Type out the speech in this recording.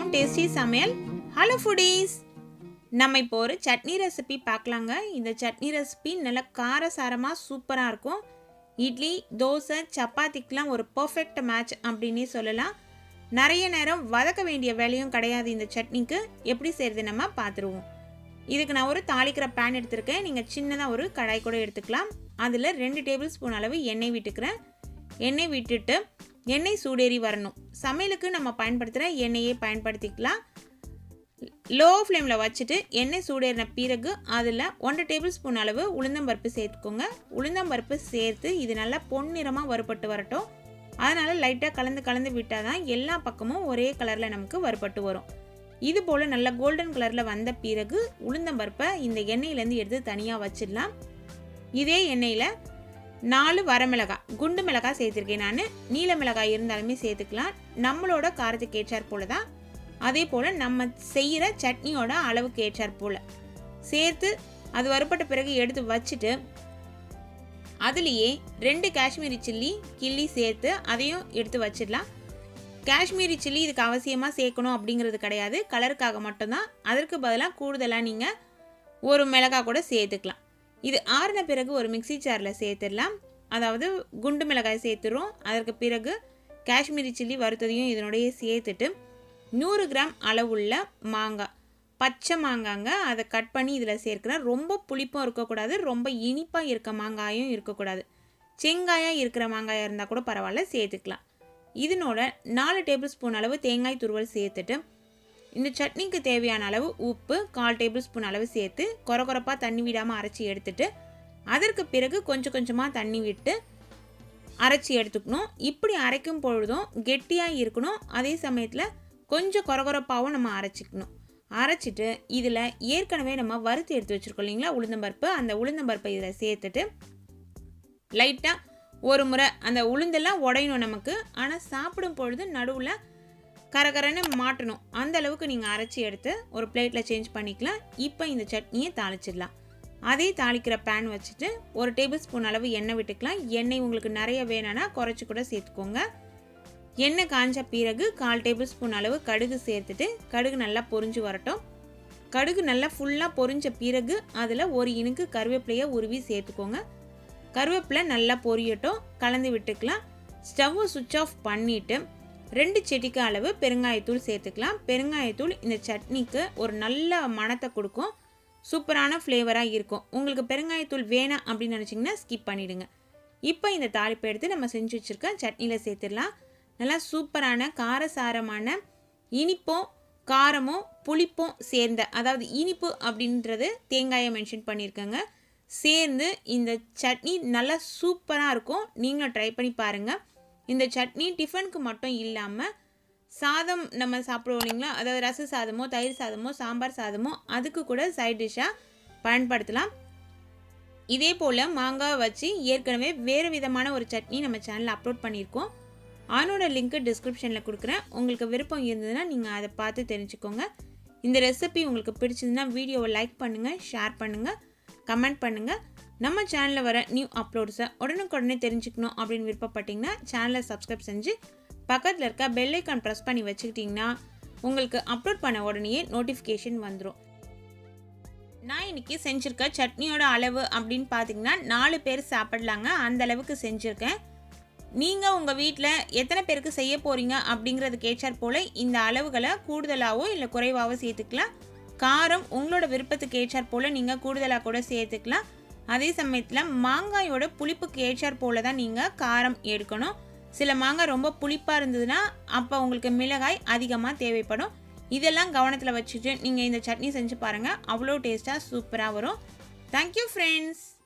tasty சமையல் hello foodies நம்ம இப்போ ஒரு சட்னி ரெசிபி பார்க்கலாங்க இந்த சட்னி ரெசிபி நல்லா காரசாரமாக சூப்பராக இருக்கும் இட்லி தோசை சப்பாத்திக்கெலாம் ஒரு பர்ஃபெக்ட் மேட்ச் அப்படின்னே சொல்லலாம் நிறைய நேரம் வதக்க வேண்டிய வேலையும் கிடையாது இந்த சட்னிக்கு எப்படி செய்கிறது நம்ம பார்த்துருவோம் இதுக்கு நான் ஒரு தாளிக்கிற பேன் எடுத்திருக்கேன் நீங்கள் சின்னதாக ஒரு கடாய் கூட எடுத்துக்கலாம் அதில் ரெண்டு டேபிள் ஸ்பூன் அளவு எண்ணெய் விட்டுக்கிறேன் எண்ணெய் விட்டுட்டு எண்ணெய் சூடேறி வரணும் சமையலுக்கு நம்ம பயன்படுத்துகிற எண்ணெயை பயன்படுத்திக்கலாம் லோ ஃப்ளேமில் வச்சுட்டு எண்ணெய் சூடேறின பிறகு அதில் ஒன்றரை டேபிள் ஸ்பூன் அளவு உளுந்தம்பருப்பு சேர்த்துக்கோங்க உளுந்தம்பருப்பு சேர்த்து இது நல்லா பொன்னிறமாக வறுபட்டு வரட்டும் அதனால் லைட்டாக கலந்து கலந்து விட்டால் தான் எல்லா பக்கமும் ஒரே கலரில் நமக்கு வறுபட்டு வரும் இது போல் நல்ல கோல்டன் கலரில் வந்த பிறகு உளுந்தம்பருப்பை இந்த எண்ணெயிலேருந்து எடுத்து தனியாக வச்சிடலாம் இதே எண்ணெயில் நாலு வரமிளகாய் குண்டு மிளகாய் சேர்த்துருக்கேன் நான் நீல மிளகாய் இருந்தாலுமே சேர்த்துக்கலாம் நம்மளோட காரத்துக்கு ஏற்றார் போல தான் அதே போல் நம்ம செய்கிற சட்னியோட அளவுக்கு ஏற்றார் போல் சேர்த்து அது வறுப்பட்ட பிறகு எடுத்து வச்சுட்டு அதுலேயே ரெண்டு காஷ்மீரி சில்லி கிள்ளி சேர்த்து அதையும் எடுத்து வச்சிடலாம் காஷ்மீரி சில்லி இதுக்கு அவசியமாக சேர்க்கணும் அப்படிங்கிறது கிடையாது கலருக்காக மட்டும்தான் அதற்கு பதிலாக கூடுதலாக நீங்கள் ஒரு மிளகாய் கூட சேர்த்துக்கலாம் இது ஆறின பிறகு ஒரு மிக்சி ஜாரில் சேர்த்துடலாம் அதாவது குண்டு மிளகாய் சேர்த்துறோம் அதற்கு பிறகு காஷ்மீரி சில்லி வறுத்ததையும் இதனுடைய சேர்த்துட்டு நூறு கிராம் அளவுள்ள மாங்காய் பச்சை மாங்காங்க அதை கட் பண்ணி இதில் சேர்க்குறேன் ரொம்ப புளிப்பும் இருக்கக்கூடாது ரொம்ப இனிப்பாக இருக்க மாங்காயும் இருக்கக்கூடாது செங்காயாக இருக்கிற மாங்காயாக இருந்தால் கூட பரவாயில்ல சேர்த்துக்கலாம் இதனோட நாலு டேபிள் ஸ்பூன் அளவு தேங்காய் துருவல் சேர்த்துட்டு இந்த சட்னிக்கு தேவையான அளவு உப்பு கால் டேபிள் ஸ்பூன் அளவு சேர்த்து கொரகொரப்பாக தண்ணி விடாமல் அரைச்சி எடுத்துட்டு அதற்கு பிறகு கொஞ்சம் கொஞ்சமாக தண்ணி விட்டு அரைச்சி எடுத்துக்கணும் இப்படி அரைக்கும் பொழுதும் கெட்டியாக இருக்கணும் அதே சமயத்தில் கொஞ்சம் கொரகொரப்பாகவும் நம்ம அரைச்சிக்கணும் அரைச்சிட்டு இதில் ஏற்கனவே நம்ம வறுத்து எடுத்து வச்சுருக்கோம் இல்லைங்களா உளுந்தம்பருப்பு அந்த உளுந்தம்பருப்பை இதில் சேர்த்துட்டு லைட்டாக ஒரு முறை அந்த உளுந்தெல்லாம் உடையணும் நமக்கு ஆனால் சாப்பிடும் பொழுது நடுவில் கரகரன்னு மாட்டணும் அந்த அளவுக்கு நீங்கள் அரைச்சி எடுத்து ஒரு பிளேட்டில் சேஞ்ச் பண்ணிக்கலாம் இப்போ இந்த சட்னியை தாளிச்சிடலாம் அதே தாளிக்கிற பேன் வச்சுட்டு ஒரு டேபிள் ஸ்பூன் அளவு எண்ணெய் விட்டுக்கலாம் எண்ணெய் உங்களுக்கு நிறைய வேணும்னா குறைச்சி கூட சேர்த்துக்கோங்க எண்ணெய் காஞ்ச பிறகு கால் டேபிள் ஸ்பூன் அளவு கடுகு சேர்த்துட்டு கடுகு நல்லா பொரிஞ்சு வரட்டும் கடுகு நல்லா ஃபுல்லாக பொரிஞ்ச பிறகு அதில் ஒரு இனுக்கு கருவேப்பிலையை உருவி சேர்த்துக்கோங்க கருவேப்பிலை நல்லா பொரியட்டும் கலந்து விட்டுக்கலாம் ஸ்டவ்வை சுவிட்ச் ஆஃப் பண்ணிவிட்டு ரெண்டு செடிக்கு அளவு பெருங்காயத்தூள் சேர்த்துக்கலாம் பெருங்காயத்தூள் இந்த சட்னிக்கு ஒரு நல்ல மணத்தை கொடுக்கும் சூப்பரான ஃப்ளேவராக இருக்கும் உங்களுக்கு பெருங்காயத்தூள் வேணாம் அப்படின்னு நினச்சிங்கன்னா ஸ்கிப் பண்ணிவிடுங்க இப்போ இந்த தாளிப்பை எடுத்து நம்ம செஞ்சு வச்சுருக்க சட்னியில் சேர்த்துடலாம் நல்லா சூப்பரான காரசாரமான இனிப்பும் காரமும் புளிப்பும் சேர்ந்த அதாவது இனிப்பு அப்படின்றது தேங்காயை மென்ஷன் பண்ணியிருக்கேங்க சேர்ந்து இந்த சட்னி நல்லா சூப்பராக இருக்கும் நீங்களும் ட்ரை பண்ணி பாருங்கள் இந்த சட்னி டிஃபனுக்கு மட்டும் இல்லாமல் சாதம் நம்ம சாப்பிடுவோம் இல்லைங்களா அதாவது ரச சாதமோ தயிர் சாதமோ சாம்பார் சாதமோ அதுக்கு கூட சைட் டிஷ்ஷாக பயன்படுத்தலாம் இதே போல் மாங்காய் வச்சு ஏற்கனவே வேறு விதமான ஒரு சட்னி நம்ம சேனலில் அப்லோட் பண்ணியிருக்கோம் அதனோட லிங்க்கு டிஸ்கிரிப்ஷனில் கொடுக்குறேன் உங்களுக்கு விருப்பம் இருந்ததுன்னா நீங்கள் அதை பார்த்து தெரிஞ்சுக்கோங்க இந்த ரெசிபி உங்களுக்கு பிடிச்சிருந்தா வீடியோவை லைக் பண்ணுங்கள் ஷேர் பண்ணுங்கள் கமெண்ட் பண்ணுங்கள் நம்ம சேனலில் வர நியூ அப்லோட்ஸை உடனுக்குடனே தெரிஞ்சுக்கணும் அப்படின்னு விருப்பப்பட்டிங்கன்னா சேனலை சப்ஸ்கிரைப் செஞ்சு பக்கத்தில் இருக்க பெல் ஐக்கான் ப்ரெஸ் பண்ணி வச்சுக்கிட்டிங்கன்னா உங்களுக்கு அப்லோட் பண்ண உடனேயே நோட்டிஃபிகேஷன் வந்துடும் நான் இன்னைக்கு செஞ்சுருக்க சட்னியோட அளவு அப்படின்னு பார்த்தீங்கன்னா நாலு பேர் சாப்பிடலாங்க அந்த அளவுக்கு செஞ்சுருக்கேன் நீங்கள் உங்கள் வீட்டில் எத்தனை பேருக்கு செய்ய போகிறீங்க அப்படிங்கிறதுக்கு ஏற்றாற் போல் இந்த அளவுகளை கூடுதலாகவோ இல்லை குறைவாகவோ சேர்த்துக்கலாம் காரம் உங்களோட விருப்பத்துக்கு ஏற்றாற் போல் நீங்கள் கூடுதலாக கூட சேர்த்துக்கலாம் அதே சமயத்தில் மாங்காயோட புளிப்புக்கு ஏற்றாற் போல் தான் நீங்கள் காரம் எடுக்கணும் சில மாங்காய் ரொம்ப புளிப்பாக இருந்ததுன்னா அப்போ உங்களுக்கு மிளகாய் அதிகமாக தேவைப்படும் இதெல்லாம் கவனத்தில் வச்சுட்டு நீங்கள் இந்த சட்னி செஞ்சு பாருங்கள் அவ்வளோ டேஸ்ட்டாக சூப்பராக வரும் தேங்க்யூ ஃப்ரெண்ட்ஸ்